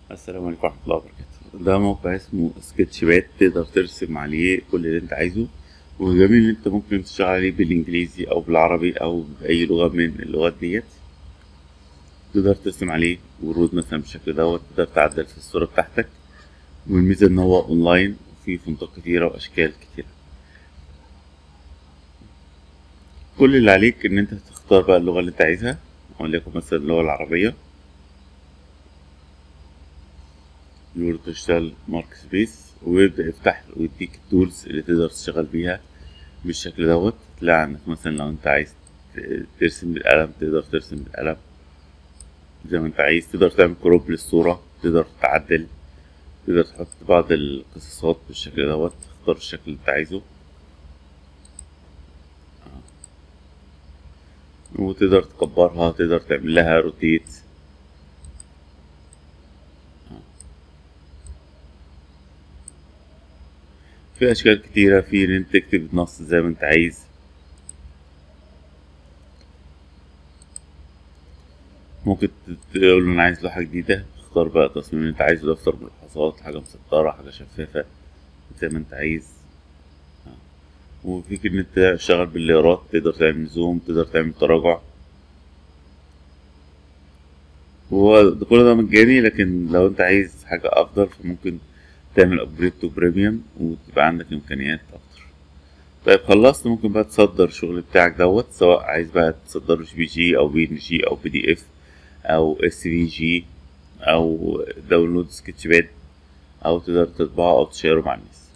السلام عليكم ورحمة الله وبركاته ده موقع اسمه سكتش بات تقدر ترسم عليه كل اللي انت عايزه وجميل ان انت ممكن تشتغل عليه بالانجليزي او بالعربي او باي لغة من اللغات ديت تقدر ترسم عليه ورود مثلا بالشكل دوت تقدر تعدل في الصورة بتاعتك والميزة ان هو اونلاين وفيه فونتات كتيرة واشكال كتيرة كل اللي عليك ان انت تختار بقى اللغة اللي انت عايزها وليكن مثلا اللغة العربية يقول تشتغل مارك سبيس ويبدأ يفتح ويديك التولز اللي تقدر تشتغل بيها بالشكل دوت تلاقي عندك مثلا لو انت عايز ترسم بالقلم تقدر ترسم بالقلم زي ما انت عايز تقدر تعمل كروب للصورة تقدر تعدل تقدر تحط بعض القصصات بالشكل دوت تختار الشكل اللي انت عايزه وتقدر تكبرها تقدر تعمل لها روتيت في اشكال كتيرة في ان انت تكتب نص زي ما انت عايز ممكن تقول له انا عايز لوحة جديدة تختار بقى التصميم اللي انت عايزه دفتر ملاحظات حاجة مسطرة حاجة شفافة زي ما انت عايز وفيك ان انت تشتغل بالليرات تقدر تعمل زوم تقدر تعمل تراجع هو ده كل ده مجاني لكن لو انت عايز حاجة افضل فممكن تعمل ابجريد تو بريميوم وتبقى عندك امكانيات اكتر طيب خلصت ممكن بقى تصدر الشغل بتاعك دوت سواء عايز بقى تصدره بي جي او بي ان جي او بي دي اف او اس في جي او داونلود سكتش باد او تقدر تطبعه او تشيره مع الناس